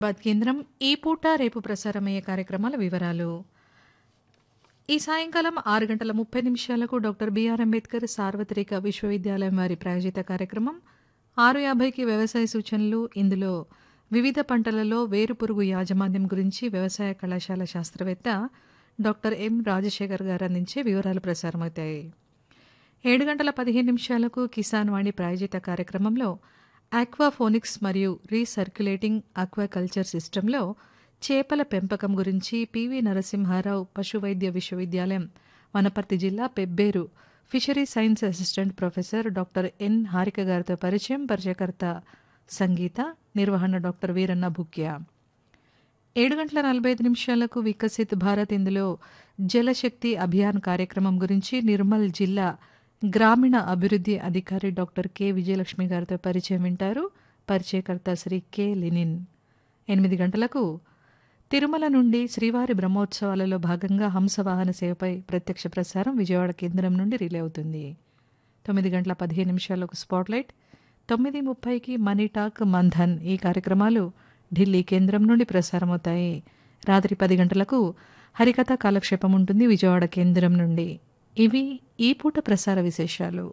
బాద్ కేంద్రం ఈ పూట రేపు ప్రసారమయ్యే కార్యక్రమాల వివరాలు ఈ సాయంకాలం ఆరు గంటల ముప్పై నిమిషాలకు డాక్టర్ బిఆర్ అంబేద్కర్ సార్వత్రిక విశ్వవిద్యాలయం వారి ప్రాయోజిత కార్యక్రమం ఆరు యాభైకి వ్యవసాయ సూచనలు ఇందులో వివిధ పంటలలో వేరుపురుగు యాజమాన్యం గురించి వ్యవసాయ కళాశాల శాస్త్రవేత్త డాక్టర్ ఎం రాజశేఖర్ గారు అందించే వివరాలు ప్రసారమవుతాయి ఏడు గంటల పదిహేను నిమిషాలకు కిసాన్ వాణి ప్రాయోజిత కార్యక్రమంలో ఆక్వాఫోనిక్స్ మరియు రీసర్క్యులేటింగ్ ఆక్వాకల్చర్ సిస్టంలో చేపల పెంపకం గురించి పివి నరసింహారావు పశువైద్య విశ్వవిద్యాలయం వనపర్తి జిల్లా Pebbair fishery science assistant professor doctor N Harika గారితో పరిచయం పరిచయకర్త సంగీత నిర్వహణ డాక్టర్ వీరన్న భుక్యా ఏడు గంటల నలభై ఐదు నిమిషాలకు వికసిత్ భారత్ ఇందులో జలశక్తి అభియాన్ కార్యక్రమం గురించి నిర్మల్ జిల్లా గ్రామీణ అభివృద్ధి అధికారి డాక్టర్ కె విజయలక్ష్మి గారితో పరిచయం వింటారు పరిచయకర్త శ్రీ కె లెనిన్ ఎనిమిది గంటలకు తిరుమల నుండి శ్రీవారి బ్రహ్మోత్సవాలలో భాగంగా హంసవాహన సేవపై ప్రత్యక్ష ప్రసారం విజయవాడ కేంద్రం నుండి రిలే అవుతుంది తొమ్మిది గంటల పదిహేను నిమిషాలకు స్పాట్లైట్ తొమ్మిది ముప్పైకి మనీ టాక్ మంథన్ ఈ కార్యక్రమాలు ఢిల్లీ కేంద్రం నుండి ప్రసారమవుతాయి రాత్రి పది గంటలకు హరికథ కాలక్షేపం ఉంటుంది విజయవాడ కేంద్రం నుండి ఇవి ఈ పూట ప్రసార విశేషాలు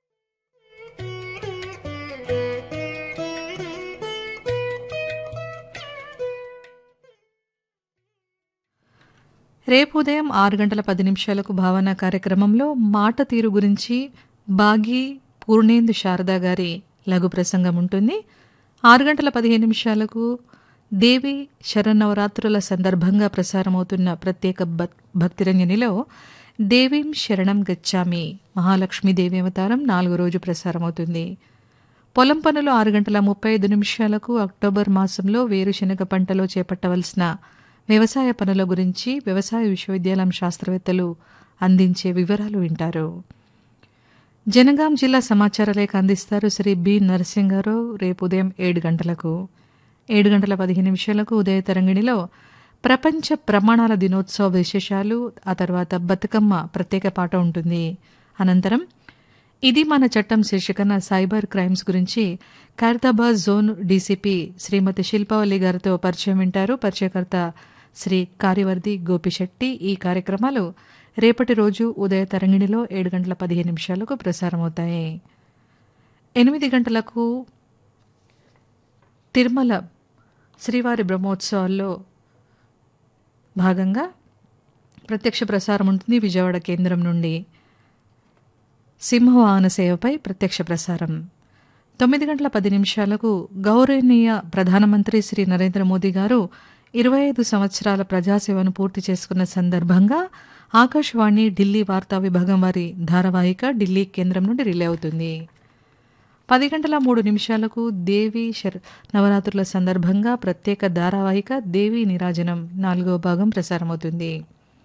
రేపు ఉదయం ఆరు గంటల పది నిమిషాలకు భావన కార్యక్రమంలో మాట తీరు గురించి బాగి పూర్ణేందు శారదా గారి లఘు ప్రసంగం ఉంటుంది ఆరు గంటల పదిహేను నిమిషాలకు దేవి శరన్నవరాత్రుల సందర్భంగా ప్రసారమవుతున్న ప్రత్యేక భక్- భక్తిరంజనిలో దేవీం శరణం గచ్చామి మహాలక్ష్మీదేవి అవతారం నాలుగో రోజు ప్రసారమవుతుంది పొలం పనులు ఆరు గంటల ముప్పై ఐదు నిమిషాలకు అక్టోబర్ మాసంలో వేరుశనగ పంటలో చేపట్టవలసిన వ్యవసాయ పనుల గురించి వ్యవసాయ విశ్వవిద్యాలయం శాస్త్రవేత్తలు అందించే వివరాలు వింటారు జనగాం జిల్లా సమాచార లేఖ అందిస్తారు శ్రీ బి నరసింగారావు రేపు ఉదయం ఏడు గంటలకు ఏడు గంటల పదిహేను నిమిషాలకు ఉదయ తరంగిణిలో ప్రపంచ ప్రమాణాల దినోత్సవ విశేషాలు ఆ తర్వాత బతుకమ్మ ప్రత్యేక పాట ఉంటుంది అనంతరం ఇది మన చట్టం శీర్షికన సైబర్ క్రైమ్స్ గురించి ఖైరతాబాద్ జోన్ డీసీపీ శ్రీమతి శిల్పవల్లి గారితో పరిచయం వింటారు పరిచయకర్త శ్రీ కార్యవర్ధి గోపిశెట్టి ఈ కార్యక్రమాలు రేపటి రోజు ఉదయ తరంగిణిలో ఏడు గంటల పదిహేను నిమిషాలకు ప్రసారమవుతాయి ఎనిమిది గంటలకు తిరుమల శ్రీవారి బ్రహ్మోత్సవాల్లో భాగంగా ప్రత్యక్ష ప్రసారం ఉంటుంది విజయవాడ కేంద్రం నుండి సింహవాహన సేవపై ప్రత్యక్ష ప్రసారం తొమ్మిది గంటల పది నిమిషాలకు గౌరవనీయ ప్రధానమంత్రి శ్రీ నరేంద్ర మోదీ గారు ఇరవై ఐదు సంవత్సరాల ప్రజాసేవను పూర్తి చేసుకున్న సందర్భంగా ఆకాశవాణి ఢిల్లీ వార్తా విభాగం వారి ధారావాహిక ఢిల్లీ కేంద్రం నుండి రిలే అవుతుంది పది గంటల మూడు నిమిషాలకు దేవి శర్ నవరాత్రుల సందర్భంగా ప్రత్యేక ధారావాహిక దేవి నిరాజనం నాలుగవ భాగం ప్రసారమవుతుంది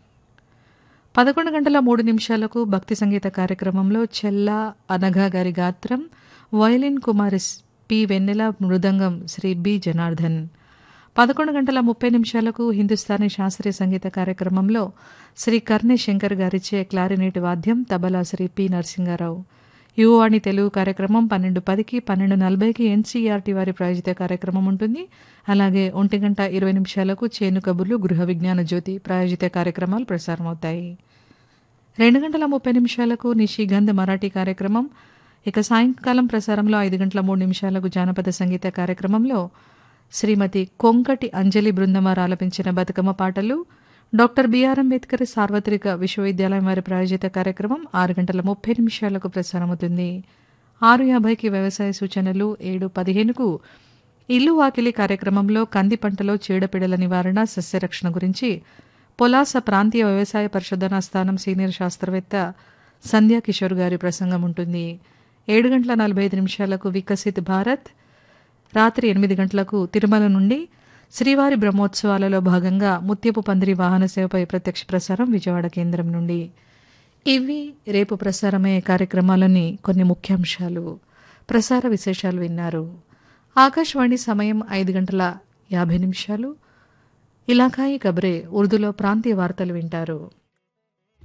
పదకొండు గంటల మూడు నిమిషాలకు భక్తి సంగీత కార్యక్రమంలో చెల్లా అనఘా గారి గాత్రం వయలిన్ కుమారిస్ పి వెన్నెల మృదంగం శ్రీ బి జనార్దన్ పదకొండు గంటల ముప్పై నిమిషాలకు హిందుస్థానీ శాస్త్రీయ సంగీత కార్యక్రమంలో శ్రీ కర్ణే శంకర్ గారిచే క్లారినేట్ వాద్యం తబలా శ్రీ పి నరసింగారావు యువవాణి తెలుగు కార్యక్రమం పన్నెండు పదికి పన్నెండు నలభైకి ఎన్సీఆర్టీ వారి ప్రాయోజిత కార్యక్రమం ఉంటుంది అలాగే ఒంటి గంట ఇరవై నిమిషాలకు చేను కబుర్లు గృహ విజ్ఞాన జ్యోతి ప్రాయోజిత కార్యక్రమాలు ప్రసారమవుతాయి రెండు గంటల ముప్పై నిమిషాలకు నిషిగంధ్ మరాఠీ కార్యక్రమం ఇక సాయంకాలం ప్రసారంలో ఐదు గంటల మూడు నిమిషాలకు జానపద సంగీత కార్యక్రమంలో శ్రీమతి కొంకటి అంజలి బృందమార్ ఆలపించిన బతుకమ్మ పాటలు డాక్టర్ బిఆర్ అంబేద్కర్ సార్వత్రిక విశ్వవిద్యాలయం వారి ప్రాయోజిత కార్యక్రమం ఆరు గంటల ముప్పై నిమిషాలకు ప్రసారమవుతుంది ఆరు యాభైకి వ్యవసాయ సూచనలు ఏడు పదిహేనుకు ఇల్లు వాకిలి కార్యక్రమంలో కంది పంటలో చీడపీడల నివారణ సస్యరక్షణ గురించి పొలాస ప్రాంతీయ వ్యవసాయ పరిశోధనా స్థానం సీనియర్ శాస్త్రవేత్త సంధ్యా కిషోర్ గారి ప్రసంగం ఉంటుంది ఏడు గంటల నలభై ఐదు నిమిషాలకు వికసిత్ భారత్ రాత్రి ఎనిమిది గంటలకు తిరుమల నుండి శ్రీవారి బ్రహ్మోత్సవాలలో భాగంగా ముత్యపు పందిరి వాహన సేవపై ప్రత్యక్ష ప్రసారం విజయవాడ కేంద్రం నుండి ఇవి రేపు ప్రసారమయ్యే కార్యక్రమాలని కొన్ని ముఖ్యాంశాలు ప్రసార విశేషాలు విన్నారు ఆకాశవాణి సమయం ఐదు గంటల యాభై నిమిషాలు ఇలాకాయి కబరే ఉర్దూలో ప్రాంతీయ వార్తలు వింటారు